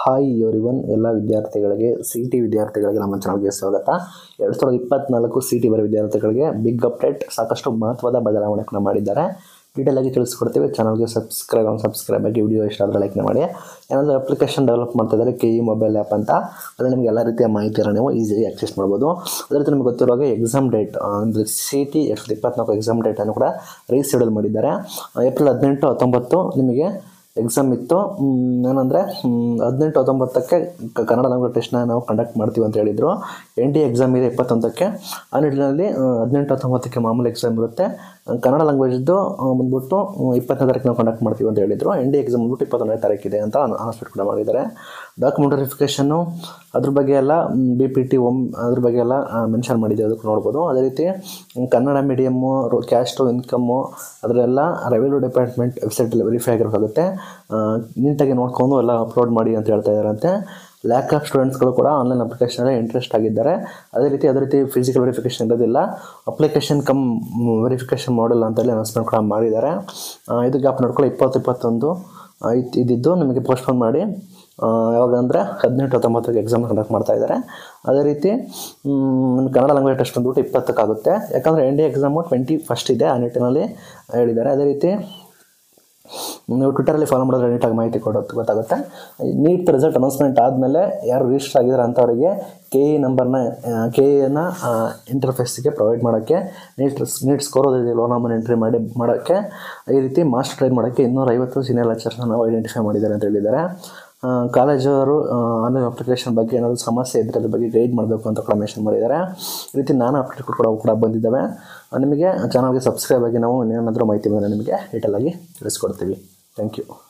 hi ಇವರಿವನ್ ಎಲ್ಲ ವಿದ್ಯಾರ್ಥಿಗಳಿಗೆ C T ವಿದ್ಯಾರ್ಥಿಗಳಿಗೆ ನಮ್ಮ ಚಾನಲ್ಗೆ ಸ್ವಾಗತ ಎರಡು ಸಾವಿರದ ಇಪ್ಪತ್ನಾಲ್ಕು ಸಿ ಟಿ ಬರೋ ವಿದ್ಯಾರ್ಥಿಗಳಿಗೆ ಬಿಗ್ ಅಪ್ಡೇಟ್ ಸಾಕಷ್ಟು ಮಹತ್ವದ ಬದಲಾವಣೆಗಳನ್ನ ಮಾಡಿದ್ದಾರೆ ಡೀಟೇಲ್ ಆಗಿ ತಿಳಿಸ್ಕೊಡ್ತೀವಿ ಚಾನಲ್ಗೆ ಸಬ್ಸ್ಕ್ರೈಬ್ ಸಬ್ಸ್ಕ್ರೈಬ್ ಆಗಿ ವಿಡಿಯೋ ಇಷ್ಟ ಆದರೆ ಲೈಕ್ನ ಮಾಡಿ ಏನಾದರೂ ಅಪ್ಲಿಕೇಶನ್ ಡೆವಲಪ್ ಮಾಡ್ತಾ ಇದ್ದಾರೆ ಕೆ ಇ ಮೊಬೈಲ್ ಆ್ಯಪ್ ಅಂತ ಅದರಲ್ಲಿ ನಿಮಗೆ ಎಲ್ಲ ರೀತಿಯ ಮಾಹಿತಿಯನ್ನು ನೀವು ಈಸಿಯಾಗಿ ಆಕ್ಸೆಸ್ ಮಾಡ್ಬೋದು ಅದೇ ರೀತಿ ನಿಮಗೆ ಗೊತ್ತಿರೋ ಹಾಗೆ ಎಕ್ಸಾಮ್ ಡೇಟ್ ಅಂದರೆ ಸಿ ಟಿ ಎರಡು ಸಾವಿರದ ಇಪ್ಪತ್ನಾಲ್ಕು ಎಕ್ಸಾಮ್ ಡೇಟನ್ನು ಕೂಡ ರೀಶೆಡ್ಯೂಲ್ ಮಾಡಿದ್ದಾರೆ ಏಪ್ರಿಲ್ ಹದಿನೆಂಟು ಹತ್ತೊಂಬತ್ತು ನಿಮಗೆ ಎಕ್ಸಾಮ್ ಇತ್ತು ಮ್, ಏನಂದರೆ ಮ್, ಹದಿನೆಂಟು ಹತ್ತೊಂಬತ್ತಕ್ಕೆ ಕ- ಕನ್ನಡ ಲ್ಯಾಂಗ್ವೇಜ್ ಟೆಸ್ಟ್ನ ನಾವು ಕಂಡಕ್ಟ್ ಮಾಡ್ತೀವಿ ಅಂತ ಹೇಳಿದರು ಎನ್ ಡಿ ಎಕ್ಸಾಮ್ ಇದೆ ಇಪ್ಪತ್ತೊಂದಕ್ಕೆ ಆ ನಿಟ್ಟಿನಲ್ಲಿ ಆ, ಹದಿನೆಂಟು ಹತ್ತೊಂಬತ್ತಕ್ಕೆ ಮಾಮೂಲಿ ಎಕ್ಸಾಮ್ ಇರುತ್ತೆ ಆ, ಕನ್ನಡ ಲ್ಯಾಂಗ್ವೇಜ್ದು ಬಂದ್ಬಿಟ್ಟು ಆ, ಇಪ್ಪತ್ತನೇ ತಾರೀಕು ನಾವು ಕಂಡಕ್ಟ್ ಮಾಡ್ತೀವಿ ಅಂತ ಹೇಳಿದರು ಎನ್ ಡಿ ಎಕ್ಸಾಮ್ ಬಂದ್ಬಿಟ್ಟು ಇಪ್ಪತ್ತೊಂದನೇ ತಾರೀಕಿದೆ ಅಂತ ಅನೌನ್ಸ್ಮೆಂಟ್ ಕೂಡ ಮಾಡಿದ್ದಾರೆ ಡಾಕ್ಯುಮೆಂಟ್ ವೆರಿಫಿಕೇಷನ್ನು ಅದ್ರ ಬಗ್ಗೆ ಎಲ್ಲ ಬಿ ಪಿ ಟಿ ಒಮ್ ಅದ್ರ ಬಗ್ಗೆ ಎಲ್ಲ ಮೆನ್ಷನ್ ಮಾಡಿದೆ ಅದಕ್ಕೆ ನೋಡ್ಬೋದು ಅದೇ ರೀತಿ ಮ್, ಕನ್ನಡ ಮೀಡಿಯಮ್ಮು ಕ್ಯಾಸ್ಟು ಇನ್ಕಮ್ಮು ಅದರೆಲ್ಲ ರೆವಿನ್ಯೂ ಡಿಪಾರ್ಟ್ಮೆಂಟ್ ವೆಬ್ಸೈಟಲ್ಲಿ ವೆರಿಫೈ ಆಗಿರೋಕ್ಕಾಗುತ್ತೆ ಆ, ನೀಟಾಗಿ ನೋಡ್ಕೊಂಡು ಎಲ್ಲ ಅಪ್ಲೋಡ್ ಮಾಡಿ ಅಂತ ಹೇಳ್ತಾ ಇದ್ದಾರಂತೆ ಲ್ಯಾಕ್ ಆಫ್ ಸ್ಟೂಡೆಂಟ್ಸ್ಗಳು ಕೂಡ ಆನ್ಲೈನ್ ಅಪ್ಲಿಕೇಶನ್ ಇಂಟ್ರೆಸ್ಟ್ ಆಗಿದ್ದಾರೆ ಅದೇ ರೀತಿ ಅದೇ ರೀತಿ ಫಿಸಿಕಲ್ ವೆರಿಫಿಕೇಷನ್ ಇರೋದಿಲ್ಲ ಅಪ್ಲಿಕೇಶನ್ ಕಮ್ ವೆರಿಫಿಕೇಷನ್ ಮಾಡಲ್ ಅಂತೇಳಿ ಅನೌನ್ಸ್ಮೆಂಟ್ ಕೂಡ ಮಾಡಿದ್ದಾರೆ ಆ, ಇದು ಗ್ಯಾಪ್ ನೋಡ್ಕೊಳ್ಳಿ ಇಪ್ಪತ್ತು ಇಪ್ಪತ್ತೊಂದು ಆ, ಇದ್- ಇದ್ದಿದ್ದು ನಿಮಗೆ ಪೋಸ್ಟ್ಪೋನ್ ಮಾಡಿ ಆ, ಯಾವಾಗ ಅಂದರೆ ಹದಿನೆಂಟು ಹತ್ತೊಂಬತ್ತಕ್ಕೆ ಎಕ್ಸಾಮ್ ಕಂಡಕ್ಟ್ ಮಾಡ್ತಾ ಇದ್ದಾರೆ ಅದೇ ರೀತಿ ಮ್, ನಿಮ್ಗೆ ಕನ್ನಡ ಲ್ಯಾಂಗ್ವೇಜ್ ಟೆಸ್ಟ್ ಬಂದ್ಬಿಟ್ಟು ಇಪ್ಪತ್ತಕ್ಕಾಗುತ್ತೆ ಯಾಕಂದರೆ N D exam twenty first ಇದೆ ಆ ನಿಟ್ಟಿನಲ್ಲಿ ಹೇಳಿದ್ದಾರೆ ಅದೇ ರೀತಿ ನೀವು ಟ್ವಿಟರಲ್ಲಿ ಫಾಲೋ ಮಾಡಿದ್ರೆ ನೀಟಾಗಿ ಮಾಹಿತಿ ಕೊಡೋದು ಗೊತ್ತಾಗುತ್ತೆ ನೀಟ್ ರಿಸಲ್ಟ್ ಅನೌನ್ಸ್ಮೆಂಟ್ ಆದಮೇಲೆ ಯಾರು ರಿಜಿಸ್ಟರ್ ಆಗಿದ್ದಾರೆ ಅಂಥವರಿಗೆ ಕೆ ಇ ನಂಬರ್ನ ಕೆ ಎನ ಇಂಟರ್ಫೇಸಿಗೆ ಪ್ರೊವೈಡ್ ಮಾಡೋಕ್ಕೆ ನೀಟ್ ನೀಟ್ ಸ್ಕೋರ್ ಲೋ ನಂಬರ್ ಎಂಟ್ರಿ ಮಾಡಿ ಮಾಡೋಕ್ಕೆ ಈ ರೀತಿ ಮಾಸ್ಟರ್ ಟ್ರೈನ್ ಮಾಡೋಕ್ಕೆ ಇನ್ನೂರೈವತ್ತು ಸೀನಿಯರ್ ಲೆಕ್ಚರ್ಸ್ನ ನಾವು ಐಡೆಂಟಿಫೈ ಮಾಡಿದ್ದಾರೆ ಅಂತ ಹೇಳಿದ್ದಾರೆ ಆ, ಕಾಲೇಜವರು ಆನ್ಲೈನ್ ಅಪ್ಲಿಕೇಶನ್ ಬಗ್ಗೆ ಏನಾದರೂ ಸಮಸ್ಯೆ ಇದ್ದರೆ ಅದ್ರ ಬಗ್ಗೆ ಗೈಡ್ ಮಾಡಬೇಕು ಅಂತ ಕೂಡ ಮೆನ್ಷನ್ ಮಾಡಿದ್ದಾರೆ ಈ ರೀತಿ ನಾನು ಅಪ್ಡೇಟ್ ಕೂಡ ಕೂಡ ಬಂದಿದ್ದಾವೆ ಆ, ನಿಮಗೆ ಚಾನಲ್ಗೆ ಸಬ್ಸ್ಕ್ರೈಬ್ ಆಗಿ ನಾವು ಏನಾದರೂ ಮಾಹಿತಿ ಬಂದರೆ ನಿಮಗೆ ಡೀಟೇಲಾಗಿ ತಿಳಿಸ್ಕೊಡ್ತೀವಿ ಥ್ಯಾಂಕ್ ಯು